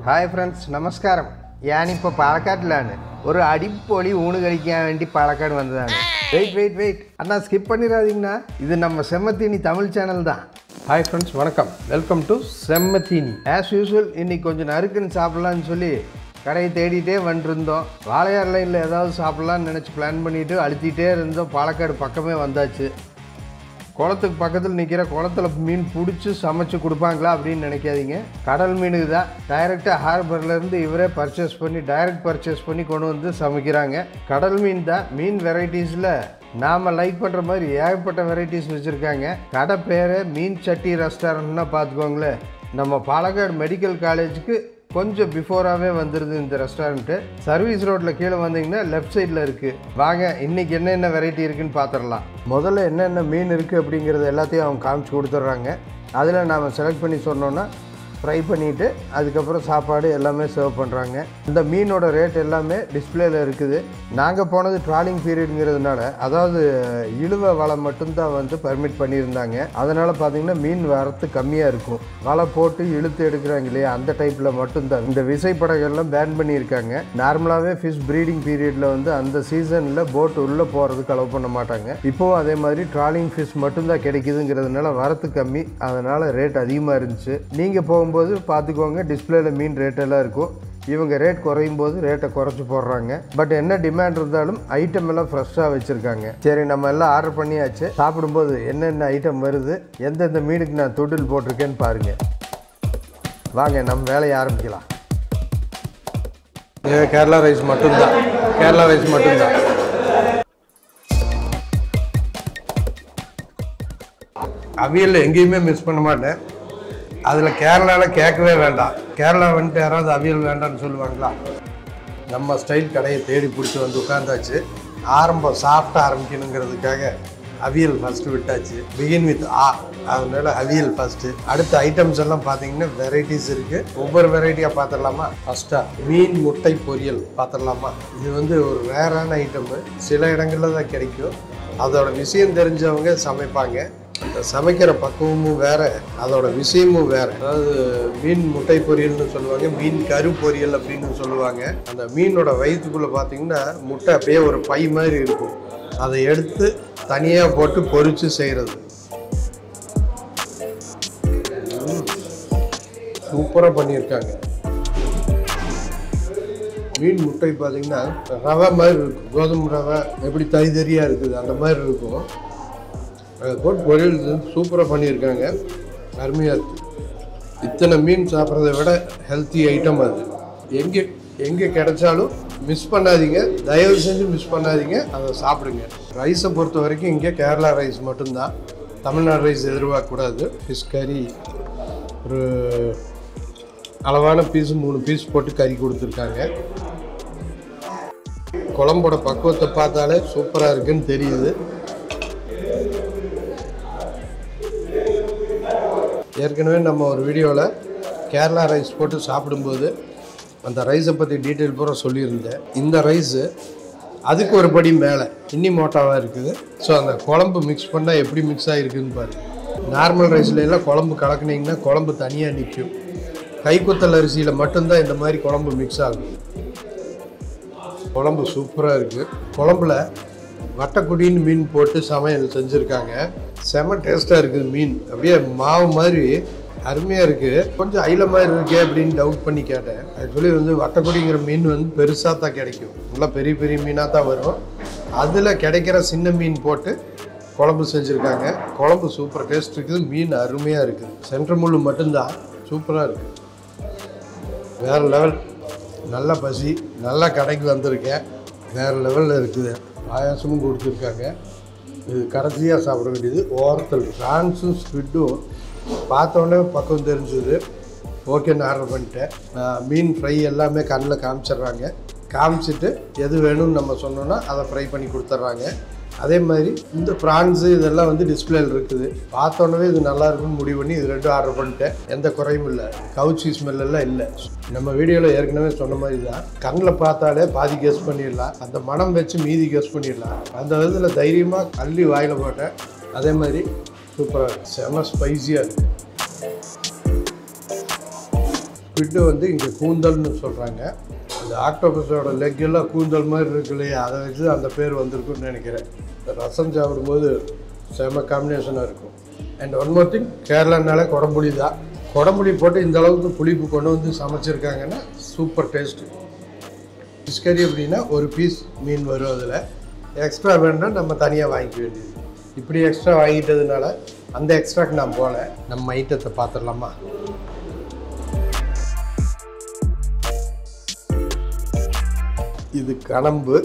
Hi friends നമസ്കാരം ഞാനിപ്പോൾ പാലക്കാട്ടിലാണ് ഒരു അടിപൊളി ഊണ് കഴിക്കാൻ വേണ്ടി പാലക്കാട് വന്നതാണ് வெயிட் வெயிட் வெயிட் அண்ணா ஸ்கிப் பண்ணிடாதீங்கண்ணா இது நம்ம செம்மத்தீனி தமிழ் சேனல் தான் ஹாய் ஃப்ரெண்ட்ஸ் வணக்கம் welcome to Semmatheeni as usual இன்னைக்கு கொஞ்சம் நறுக்குன்னு சாப்பிட்லான்னு சொல்லி கடையை தேடிட்டே வந்துருந்தோம் வாழையார் லைனில் ஏதாவது சாப்பிட்லான்னு நினச்சி பிளான் பண்ணிவிட்டு அழுத்திட்டே இருந்தோம் பாலக்காடு பக்கமே வந்தாச்சு குளத்துக்கு பக்கத்தில் நிற்கிற குளத்துல மீன் பிடிச்சி சமைச்சு கொடுப்பாங்களா அப்படின்னு நினைக்காதீங்க கடல் மீனுக்கு தான் டைரெக்டாக ஹார்பர்லேருந்து இவரே பர்ச்சேஸ் பண்ணி டைரக்ட் பர்ச்சேஸ் பண்ணி கொண்டு வந்து சமைக்கிறாங்க கடல் மீன் தான் மீன் வெரைட்டிஸில் நாம் லைக் பண்ணுற மாதிரி ஏகப்பட்ட வெரைட்டிஸ் வச்சுருக்காங்க கடை பேர் மீன் சட்டி ரெஸ்டாரண்ட்னா பார்த்துக்கோங்களேன் நம்ம பாலக்காடு மெடிக்கல் காலேஜுக்கு கொஞ்சம் பிஃபோராகவே வந்துடுது இந்த ரெஸ்டாரண்ட்டு சர்வீஸ் ரோட்டில் கீழே வந்தீங்கன்னா லெஃப்ட் சைடில் இருக்குது வாங்க இன்றைக்கி என்னென்ன வெரைட்டி இருக்குன்னு பார்த்துடலாம் முதல்ல என்னென்ன மீன் இருக்குது அப்படிங்கிறது எல்லாத்தையும் அவங்க காமிச்சு கொடுத்துட்றாங்க அதில் நாம் செலக்ட் பண்ணி சொன்னோன்னா ஃப்ரை பண்ணிவிட்டு அதுக்கப்புறம் சாப்பாடு எல்லாமே சர்வ் பண்ணுறாங்க இந்த மீனோட ரேட் எல்லாமே டிஸ்பிளேல இருக்குது நாங்கள் போனது ட்ராலிங் பீரியடுங்கிறதுனால அதாவது இழுவ வலை மட்டும்தான் வந்து பர்மிட் பண்ணியிருந்தாங்க அதனால் பார்த்தீங்கன்னா மீன் வரத்து கம்மியாக இருக்கும் வலை போட்டு இழுத்து எடுக்கிறாங்க இல்லையா அந்த டைப்பில் மட்டும்தான் இந்த விசைப்படகெல்லாம் பேன் பண்ணியிருக்காங்க நார்மலாகவே ஃபிஷ் ப்ரீடிங் பீரியடில் வந்து அந்த சீசனில் போட் உள்ளே போகிறதுக்கு அலோவ் பண்ண மாட்டாங்க இப்போவும் அதே மாதிரி ட்ராலிங் ஃபிஷ் மட்டும்தான் கிடைக்குதுங்கிறதுனால வரத்து கம்மி அதனால் ரேட் அதிகமாக இருந்துச்சு நீங்கள் போகும்போது பார்த்துக்கோங்க டிஸ்பிளேல மீன் ரேட் எல்லாம் இருக்கும் இவங்க ரேட் குறையும் போது ரேட்டை குறைச்சி போடுறாங்க பட் என்ன டிமாண்ட் இருந்தாலும் ஐட்டம் எல்லாம் ஃப்ரெஷ்ஷாக வச்சுருக்காங்க சரி நம்ம எல்லாம் ஆர்டர் பண்ணியாச்சு சாப்பிடும்போது என்னென்ன ஐட்டம் வருது எந்தெந்த மீனுக்கு நான் தொட்டில் போட்டிருக்கேன்னு பாருங்கள் வாங்க நம்ம வேலையை ஆரம்பிக்கலாம் இது கேரளா ரைஸ் மட்டும்தான் கேரளா ரைஸ் மட்டும்தான் அவியல் எங்கேயுமே மிஸ் பண்ண மாட்டேன் அதில் கேரளாவில் கேட்கவே வேண்டாம் கேரளா வந்துட்டு யாராவது அவியல் வேண்டாம்னு சொல்லுவாங்களா நம்ம ஸ்டைல் கடையை தேடி பிடிச்சி வந்து உட்காந்தாச்சு ஆரம்பம் சாஃப்டாக ஆரம்பிக்கணுங்கிறதுக்காக அவியல் ஃபஸ்ட்டு விட்டாச்சு பிகின் வித் ஆ அதனால அவியல் ஃபஸ்ட்டு அடுத்த ஐட்டம்ஸ் எல்லாம் பார்த்தீங்கன்னா வெரைட்டிஸ் இருக்குது ஒவ்வொரு வெரைட்டியாக பார்த்துடலாமா ஃபஸ்ட்டாக மீன் முட்டை பொரியல் பார்த்துடலாமா இது வந்து ஒரு ரேரான ஐட்டமு சில இடங்களில் தான் கிடைக்கும் அதோட விஷயம் தெரிஞ்சவங்க சமைப்பாங்க அந்த சமைக்கிற பக்குவமும் வேற அதோட விஷயமும் வேற அதாவது மீன் முட்டை பொரியல்னு சொல்லுவாங்க மீன் கரு பொரியல் அப்படின்னு சொல்லுவாங்க அந்த மீனோட வயிற்றுக்குள்ள பார்த்தீங்கன்னா முட்டை அப்படியே ஒரு பை மாதிரி இருக்கும் அதை எடுத்து தனியாக போட்டு பொரிச்சு செய்கிறது சூப்பராக பண்ணியிருக்காங்க மீன் முட்டை பார்த்தீங்கன்னா ரவை மாதிரி இருக்கும் கோதுமை ரவை எப்படி தறி தறியாக இருக்குது அந்த மாதிரி இருக்கும் அதை போட்டு பொரியல் சூப்பராக பண்ணியிருக்காங்க அருமையாக இருக்குது இத்தனை மீன் சாப்பிட்றத விட ஹெல்த்தி ஐட்டம் அது எங்கே எங்கே கிடைச்சாலும் மிஸ் பண்ணாதீங்க தயவு செஞ்சு மிஸ் பண்ணாதீங்க அதை சாப்பிடுங்க ரைஸை பொறுத்த வரைக்கும் இங்கே கேரளா ரைஸ் மட்டும்தான் தமிழ்நாடு ரைஸ் எதிர்பார்க்கக்கூடாது ஃபிஷ் கறி ஒரு அளவான பீஸ் மூணு பீஸ் போட்டு கறி கொடுத்துருக்காங்க குழம்போட பக்குவத்தை பார்த்தாலே சூப்பராக இருக்குன்னு தெரியுது ஏற்கனவே நம்ம ஒரு வீடியோவில் கேரளா ரைஸ் போட்டு சாப்பிடும்போது அந்த ரைஸை பற்றி டீட்டெயில் பூரா சொல்லியிருந்தேன் இந்த ரைஸு அதுக்கு ஒரு படி மேலே இன்னி மோட்டாவாக இருக்குது ஸோ அந்த குழம்பு மிக்ஸ் பண்ணால் எப்படி மிக்ஸ் ஆகிருக்குன்னு பாரு நார்மல் ரைஸ்ல எல்லாம் குழம்பு கலக்குனீங்கன்னா குழம்பு தனியாக நிற்கும் கைக்குத்தல் அரிசியில் மட்டும்தான் இந்த மாதிரி குழம்பு மிக்ஸ் ஆகும் குழம்பு சூப்பராக இருக்குது குழம்புல வட்டக்குடின்னு மீன் போட்டு சமையல் செஞ்சுருக்காங்க செம டேஸ்ட்டாக இருக்குது மீன் அப்படியே மாவு மாதிரி அருமையாக இருக்குது கொஞ்சம் ஐல மாதிரி இருக்கே அப்படின்னு டவுட் பண்ணி கேட்டேன் ஆக்சுவலி வந்து வட்டக்குடிங்கிற மீன் வந்து பெருசாக தான் கிடைக்கும் நல்லா பெரிய பெரிய மீனாக தான் வரும் அதில் கிடைக்கிற சின்ன மீன் போட்டு குழம்பு செஞ்சுருக்காங்க குழம்பு சூப்பர் டேஸ்ட் இருக்குது மீன் அருமையாக இருக்குது சென்ட்ரு முள்ளு மட்டும்தான் சூப்பராக இருக்குது வேறு லெவல் நல்ல பசி நல்லா கடைக்கு வந்திருக்கேன் வேறு லெவலில் இருக்குது பாயாசமும் கொடுத்துருக்காங்க இது கடைசியாக சாப்பிட வேண்டியது ஓரத்தில் ஃப்ரான்ஸும் ஸ்குவிட்டும் பார்த்தோன்னே பக்கம் தெரிஞ்சுது ஓகேன்னு ஆர்டர் பண்ணிட்டேன் ஆஹ் மீன் ஃப்ரை எல்லாமே கண்ணில் காமிச்சிடுறாங்க காமிச்சிட்டு எது வேணும்னு நம்ம சொன்னோன்னா அதை ஃப்ரை பண்ணி கொடுத்துட்றாங்க அதே மாதிரி இந்த ப்ரான்ஸு இதெல்லாம் வந்து டிஸ்பிளேல இருக்குது பார்த்தோன்னே இது நல்லா இருக்கும்னு முடிவு பண்ணி இது ரெண்டும் ஆர்டர் பண்ணிட்டேன் எந்த குறையும் இல்லை கவுச்சி ஸ்மெல் எல்லாம் இல்லை நம்ம வீடியோவில் ஏற்கனவே சொன்ன மாதிரி தான் கண்ணில் பார்த்தாலே பாதி கெஸ் பண்ணிடலாம் அந்த மனம் வச்சு மீதி கெஸ் பண்ணிடலாம் அந்த விதத்தில் தைரியமாக அள்ளி வாயில் போட்டேன் அதே மாதிரி சூப்பராக செம ஸ்பைஸியாக இருக்குது ஸ்குவிட்டு வந்து இங்கே கூந்தல்னு சொல்கிறாங்க அந்த ஆக்டோபஸோட லெக் எல்லாம் கூந்தல் மாதிரி இருக்கு இல்லையா அதை வச்சு அந்த பேர் வந்திருக்குன்னு நினைக்கிறேன் ரசம் சாப்பிடும்போது செம காம்பினேஷனாக இருக்கும் அண்ட் ஒன் மோர் திங் கேரளானால குடம்புளி தான் குடம்புளி போட்டு இந்த அளவுக்கு புளிப்பு கொண்டு வந்து சமைச்சிருக்காங்கன்னா சூப்பர் டேஸ்ட்டு ஃபிஷ் கறி அப்படின்னா ஒரு பீஸ் மீன் வரும் அதில் எக்ஸ்ட்ரா வேணும்னா நம்ம தனியாக வாங்கிக்க வேண்டியது இப்படி எக்ஸ்ட்ரா வாங்கிட்டதுனால அந்த எக்ஸ்ட்ராக்கு நான் போகல நம்ம ஐட்டத்தை பார்த்துடலாமா இது கணம்பு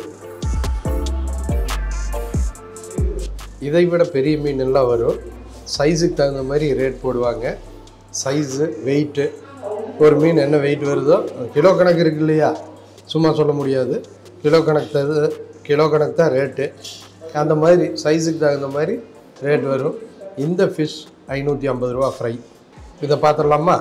இதை விட பெரிய மீன் எல்லாம் வரும் சைஸுக்கு தகுந்த மாதிரி ரேட் போடுவாங்க சைஸு வெயிட்டு ஒரு மீன் என்ன வெயிட் வருதோ கிலோ கணக்கு இருக்கு இல்லையா சும்மா சொல்ல முடியாது கிலோ கணக்கு தரு கிலோ கணக்கு தான் ரேட்டு அந்த மாதிரி சைஸுக்கு தகுந்த மாதிரி ரேட் வரும் இந்த ஃபிஷ் ஐநூற்றி ஐம்பது ரூபா ஃப்ரை இதை பார்த்துடலாமா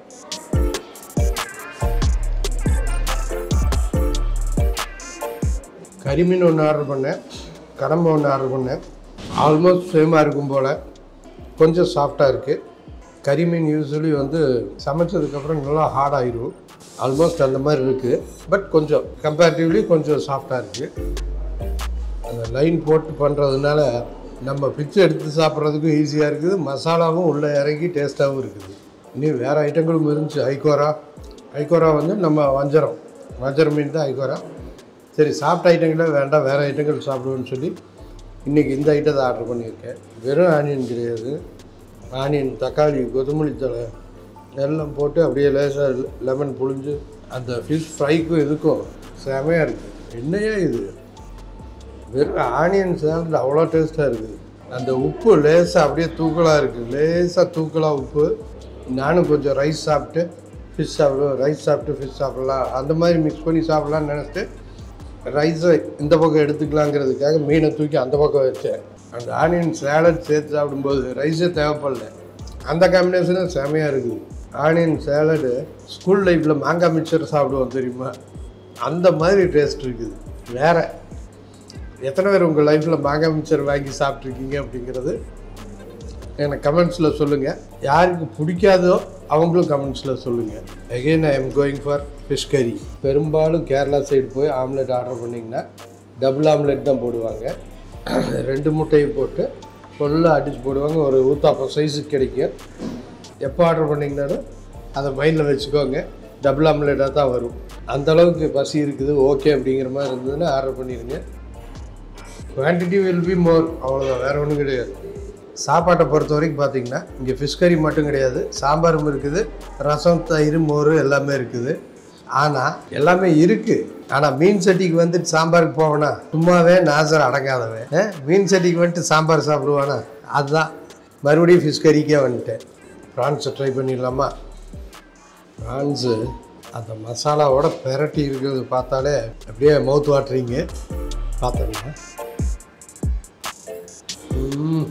கரிமீன் ஒன்று ஆர்டர் பண்ணேன் கடம்பு ஒன்று ஆர்டர் பண்ணேன் ஆல்மோஸ்ட் சேமாக இருக்கும் போல் கொஞ்சம் சாஃப்டாக இருக்குது கரிமீன் யூஸ்வலி வந்து சமைச்சதுக்கப்புறம் நல்லா ஹார்ட் ஆயிரும் ஆல்மோஸ்ட் அந்த மாதிரி இருக்குது பட் கொஞ்சம் கம்பேரிட்டிவ்லி கொஞ்சம் சாஃப்டாக இருக்குது அந்த லைன் போட்டு பண்ணுறதுனால நம்ம பிச்சு எடுத்து சாப்பிட்றதுக்கும் ஈஸியாக இருக்குது மசாலாவும் உள்ளே இறங்கி டேஸ்ட்டாகவும் இருக்குது இன்னும் வேறு ஐட்டங்களும் இருந்துச்சு ஐகோரா ஐகோரா வந்து நம்ம வஞ்சரம் வஞ்சரம் மீன் தான் ஐகோரா சரி சாப்பிட்ட ஐட்டங்களே வேண்டாம் வேறு ஐட்டங்கள் சாப்பிடுவோன்னு சொல்லி இன்றைக்கி இந்த ஐட்டத்தை ஆர்டர் பண்ணியிருக்கேன் வெறும் ஆனியன் கிடையாது ஆனியன் தக்காளி கொத்தமல்லி தழை எல்லாம் போட்டு அப்படியே லேசாக லெமன் புழிஞ்சு அந்த ஃபிஷ் ஃப்ரைக்கும் இதுக்கும் செமையாக இருக்குது என்னையா இது வெறும் ஆனியன் சாலட் அவ்வளோ டேஸ்ட்டாக இருக்குது அந்த உப்பு லேசாக அப்படியே தூக்கலாக இருக்குது லேசாக தூக்கலாக உப்பு நானும் கொஞ்சம் ரைஸ் சாப்பிட்டு ஃபிஷ் சாப்பிடுவேன் ரைஸ் சாப்பிட்டு ஃபிஷ் சாப்பிடலாம் அந்த மாதிரி மிக்ஸ் பண்ணி சாப்பிட்லான்னு நினச்சிட்டு ரைஸை இந்த பக்கம் எடுத்துக்கலாங்கிறதுக்காக மீனை தூக்கி அந்த பக்கம் வச்சேன் அந்த ஆனியன் சேலட் சேர்த்து சாப்பிடும்போது ரைஸே தேவைப்படல அந்த காம்பினேஷனும் செமையாக இருக்குது ஆனியன் சேலடு ஸ்கூல் லைஃப்பில் மாங்காய் மிக்சர் சாப்பிடுவோம் தெரியுமா அந்த மாதிரி டேஸ்ட் இருக்குது வேறு எத்தனை பேர் உங்கள் லைஃப்பில் மாங்காய் மிக்சர் வாங்கி சாப்பிட்ருக்கீங்க அப்படிங்கிறது எனக்கு கமெண்ட்ஸில் சொல்லுங்கள் யாருக்கு பிடிக்காதோ அவங்களும் கமெண்ட்ஸில் சொல்லுங்கள் again I am going for fish curry பெரும்பாலும் கேரளா சைடு போய் ஆம்லெட் ஆர்டர் பண்ணிங்கன்னா டபுள் ஆம்லெட் தான் போடுவாங்க ரெண்டு முட்டையும் போட்டு ஃபுல்லாக அடித்து போடுவாங்க ஒரு ஊத்தாப்பம் சைஸுக்கு கிடைக்கும் எப்போ ஆர்டர் பண்ணிங்கனாலும் அதை மைண்டில் வச்சுக்கோங்க டபுள் ஆம்லெட்டாக தான் வரும் அந்த அளவுக்கு பசி இருக்குது ஓகே அப்படிங்கிற மாதிரி இருந்ததுன்னா ஆர்டர் பண்ணிடுங்க குவான்டிட்டி வில் பி மோர் அவ்வளோதான் வேறு ஒன்றும் கிடையாது சாப்பாட்டை பொறுத்த வரைக்கும் பார்த்தீங்கன்னா இங்கே ஃபிஷ் கறி மட்டும் கிடையாது சாம்பாரும் இருக்குது ரசம் தயிர் மோர் எல்லாமே இருக்குது ஆனால் எல்லாமே இருக்குது ஆனால் மீன் சட்டிக்கு வந்துட்டு சாம்பாருக்கு போவேனா சும்மாவே நாசர் அடங்காதவன் ஆ? மீன் சட்டிக்கு வந்துட்டு சாம்பார் சாப்பிடுவானா அதுதான் மறுபடியும் ஃபிஷ் கறிக்கே வந்துட்டேன் ப்ரான்ஸை ட்ரை பண்ணிடலாமா ப்ரான்ஸு அந்த மசாலாவோட பெரட்டி இருக்கிறது பார்த்தாலே அப்படியே மவுத் வாட்டுறீங்க பார்த்தோம்னா ம்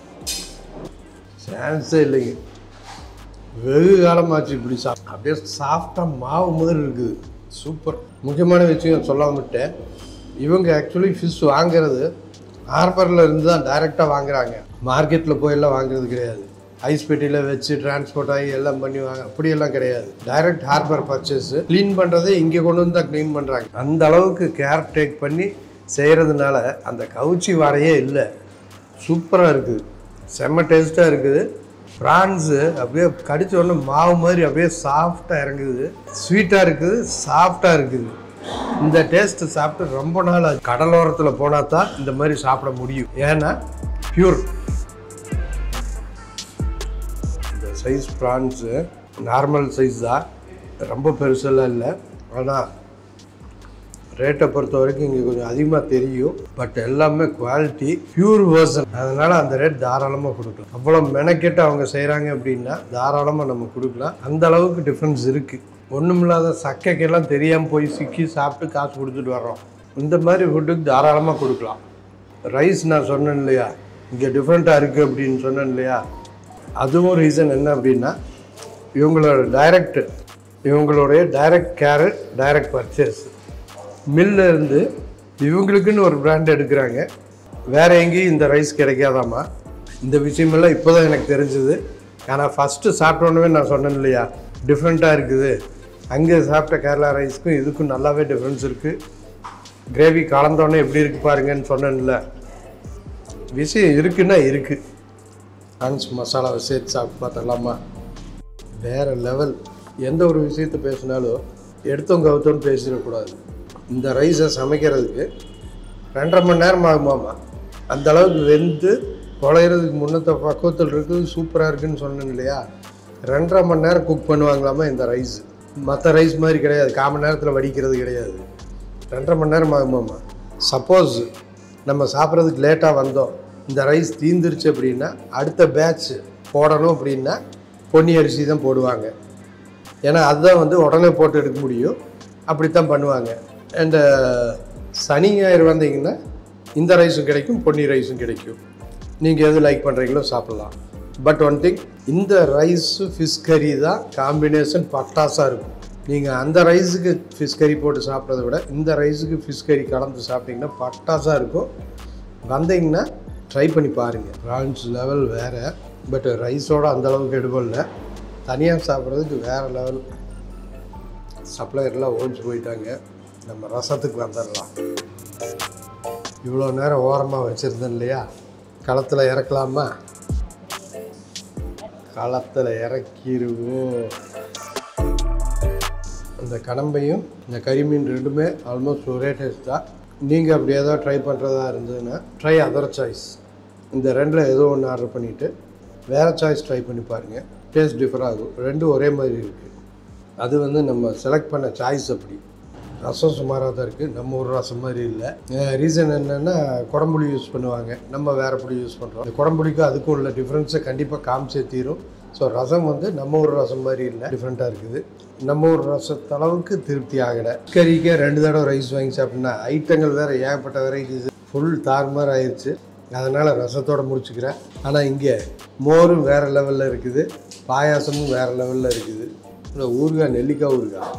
சான்ஸே இல்லைங்க வெகு காலமாச்சு இப்படி சா அப்படியே சாஃப்டாக மாவு மாதிரி இருக்குது சூப்பர் முக்கியமான விஷயம் சொல்லாம விட்டேன் இவங்க ஆக்சுவலி ஃபிஷ் வாங்குறது ஹார்பரில் இருந்து தான் டைரெக்டாக வாங்குறாங்க மார்க்கெட்டில் போயெல்லாம் வாங்குறது கிடையாது ஐஸ் பெட்டியில் வச்சு டிரான்ஸ்போர்ட் ஆகி எல்லாம் பண்ணி வாங்க அப்படியெல்லாம் கிடையாது டைரக்ட் ஹார்பர் பர்ச்சேஸ் க்ளீன் பண்ணுறதே இங்கே கொண்டு வந்து தான் க்ளீன் பண்ணுறாங்க அந்த அளவுக்கு கேர் டேக் பண்ணி செய்கிறதுனால அந்த கவுச்சி வாடையே இல்லை சூப்பராக இருக்குது செம்ம டேஸ்ட்டாக இருக்குது ப்ரான்ஸு அப்படியே கடிச்ச உடனே மாவு மாதிரி அப்படியே சாஃப்டாக இறங்குது ஸ்வீட்டாக இருக்குது சாஃப்டாக இருக்குது இந்த டேஸ்ட்டு சாப்பிட்டு ரொம்ப நாள் ஆச்சு. கடலோரத்தில் போனால் தான் இந்த மாதிரி சாப்பிட முடியும் ஏன்னா பியூர் இந்த சைஸ் ப்ரான்ஸு நார்மல் சைஸ் தான் ரொம்ப பெருசெல்லாம் இல்லை ஆனால் ரேட்டை பொறுத்த வரைக்கும் இங்கே கொஞ்சம் அதிகமாக தெரியும் பட் எல்லாமே குவாலிட்டி பியூர் வேர்சன் அதனால் அந்த ரேட் தாராளமாக கொடுக்கலாம் அவ்வளோ மெனக்கெட்டு அவங்க செய்கிறாங்க அப்படின்னா தாராளமாக நம்ம கொடுக்கலாம் அந்த அளவுக்கு டிஃப்ரென்ஸ் இருக்குது ஒன்றுமில்லாத சக்கைக்கெல்லாம் தெரியாமல் போய் சிக்கி சாப்பிட்டு காசு கொடுத்துட்டு வர்றோம் இந்த மாதிரி ஃபுட்டுக்கு தாராளமாக கொடுக்கலாம் ரைஸ் நான் சொன்னேன் இல்லையா இங்கே டிஃப்ரெண்ட்டாக இருக்குது அப்படின்னு சொன்னேன் இல்லையா அதுவும் ரீசன் என்ன அப்படின்னா இவங்களோட டைரக்ட் இவங்களுடைய டைரக்ட் கேரட் டைரக்ட் பர்ச்சேஸ் மில்ல இருந்து இவங்களுக்குன்னு ஒரு பிராண்ட் எடுக்கிறாங்க வேற எங்கேயும் இந்த ரைஸ் கிடைக்காதாமா இந்த விஷயமெல்லாம் இப்போ தான் எனக்கு தெரிஞ்சுது ஆனால் ஃபஸ்ட்டு சாப்பிட்டோன்னே நான் சொன்னேன் இல்லையா டிஃப்ரெண்ட்டாக இருக்குது அங்கே சாப்பிட்ட கேரளா ரைஸ்க்கும் இதுக்கும் நல்லாவே டிஃப்ரென்ஸ் இருக்குது கிரேவி கலந்தோடனே எப்படி இருக்கு பாருங்கன்னு சொன்னேன்ல விஷயம் இருக்குன்னா இருக்குது ஆன்ஸ் மசாலாவை சேர்த்து சாப்பிட்டு பார்த்துடலாமா வேறு லெவல் எந்த ஒரு விஷயத்தை பேசினாலும் எடுத்தோம் கவுத்தோன்னு பேசிடக்கூடாது இந்த ரைஸை சமைக்கிறதுக்கு ரெண்டரை மணி நேரம் ஆகுமாமா அந்த அளவுக்கு வெந்து குழையிறதுக்கு முன்னத்த பக்குவத்தில் இருக்குது சூப்பராக இருக்குன்னு சொன்னேன் இல்லையா ரெண்டரை மணி நேரம் குக் பண்ணுவாங்களாமா இந்த ரைஸ் மற்ற ரைஸ் மாதிரி கிடையாது கால் மணி நேரத்தில் வடிக்கிறது கிடையாது ரெண்டரை மணி நேரம் ஆகுமாமா சப்போஸ் நம்ம சாப்பிட்றதுக்கு லேட்டாக வந்தோம் இந்த ரைஸ் தீந்துருச்சு அப்படின்னா அடுத்த பேட்ச் போடணும் அப்படின்னா பொன்னி அரிசி தான் போடுவாங்க ஏன்னா அதுதான் வந்து உடனே போட்டு எடுக்க முடியும் அப்படித்தான் பண்ணுவாங்க அண்டு சனி ஞாயிறு வந்தீங்கன்னா இந்த ரைஸும் கிடைக்கும் பொன்னி ரைஸும் கிடைக்கும் நீங்கள் எது லைக் பண்ணுறீங்களோ சாப்பிட்லாம் பட் ஒன் திங் இந்த ரைஸு ஃபிஷ் கறி தான் காம்பினேஷன் பட்டாசாக இருக்கும் நீங்கள் அந்த ரைஸுக்கு ஃபிஷ் கறி போட்டு சாப்பிட்றத விட இந்த ரைஸுக்கு ஃபிஷ் கறி கலந்து சாப்பிட்டீங்கன்னா பட்டாசாக இருக்கும் வந்தீங்கன்னா ட்ரை பண்ணி பாருங்கள் ப்ரான்ஸ் லெவல் வேறு பட் ரைஸோட அந்த அளவுக்கு எடுபடல தனியாக சாப்பிட்றதுக்கு வேறு லெவல் சப்ளையர்லாம் ஓடிச்சு போயிட்டாங்க நம்ம ரசத்துக்கு வந்துடலாம் இவ்வளோ நேரம் ஓரமாக வச்சுருந்தேன் இல்லையா களத்தில் இறக்கலாமா களத்தில் இறக்கிடுவோம் அந்த கடம்பையும் இந்த கறிமீன் ரெண்டுமே ஆல்மோஸ்ட் ஒரே டேஸ்ட் தான் நீங்கள் அப்படி ஏதாவது ட்ரை பண்ணுறதா இருந்ததுன்னா ட்ரை அதர் சாய்ஸ் இந்த ரெண்டில் ஏதோ ஒன்று ஆர்டர் பண்ணிவிட்டு வேறு சாய்ஸ் ட்ரை பண்ணி பாருங்கள் டேஸ்ட் டிஃபர் ஆகும் ரெண்டும் ஒரே மாதிரி இருக்குது அது வந்து நம்ம செலக்ட் பண்ண சாய்ஸ் அப்படி ரசம் சுமாராக தான் இருக்குது நம்ம ஊர் ரசம் மாதிரி இல்லை ரீசன் என்னென்னா குடம்புளி யூஸ் பண்ணுவாங்க நம்ம வேறு புளி யூஸ் பண்ணுறோம் இந்த குடம்புளிக்கும் அதுக்கும் உள்ள டிஃப்ரென்ஸை கண்டிப்பாக காமிச்சே தீரும் ஸோ ரசம் வந்து நம்ம ஊர் ரசம் மாதிரி இல்லை டிஃப்ரெண்ட்டாக இருக்குது நம்ம ஊர் ரசத்தளவுக்கு திருப்தி ஆகலை கறிக்கே ரெண்டு தடவை ரைஸ் வாங்கி சாப்பிட்டோம்னா ஐட்டங்கள் வேறு ஏகப்பட்ட வெரைட்டிஸ் ஃபுல் தாறுமாறு ஆயிடுச்சு அதனால் ரசத்தோட முடிச்சுக்கிறேன் ஆனால் இங்கே மோரும் வேறு லெவலில் இருக்குது பாயாசமும் வேறு லெவலில் இருக்குது இந்த ஊறுகாய் நெல்லிக்காய் ஊறுகாய்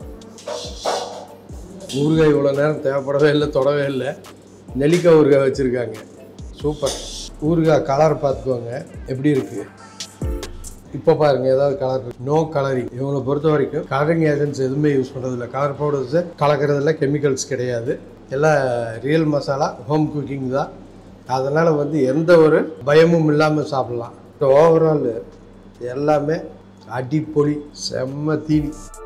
ஊறுகாய் இவ்வளோ நேரம் தேவைப்படவே இல்லை தொடவே இல்லை நெல்லிக்காய் ஊறுகாய் வச்சுருக்காங்க சூப்பர் ஊறுகாய் கலர் பார்த்துக்கோங்க எப்படி இருக்குது இப்போ பாருங்க ஏதாவது கலர் நோ கலரிங் இவங்களை பொறுத்த வரைக்கும் கலரிங் ஏஜென்ட்ஸ் எதுவுமே யூஸ் பண்ணுறதில்ல கலர் பவுடர்ஸு கலக்கிறதுல கெமிக்கல்ஸ் கிடையாது எல்லாம் ரியல் மசாலா ஹோம் குக்கிங் தான் அதனால் வந்து எந்த ஒரு பயமும் இல்லாமல் சாப்பிட்லாம் ஓவரால் எல்லாமே அடிப்பொலி செம்ம தீனி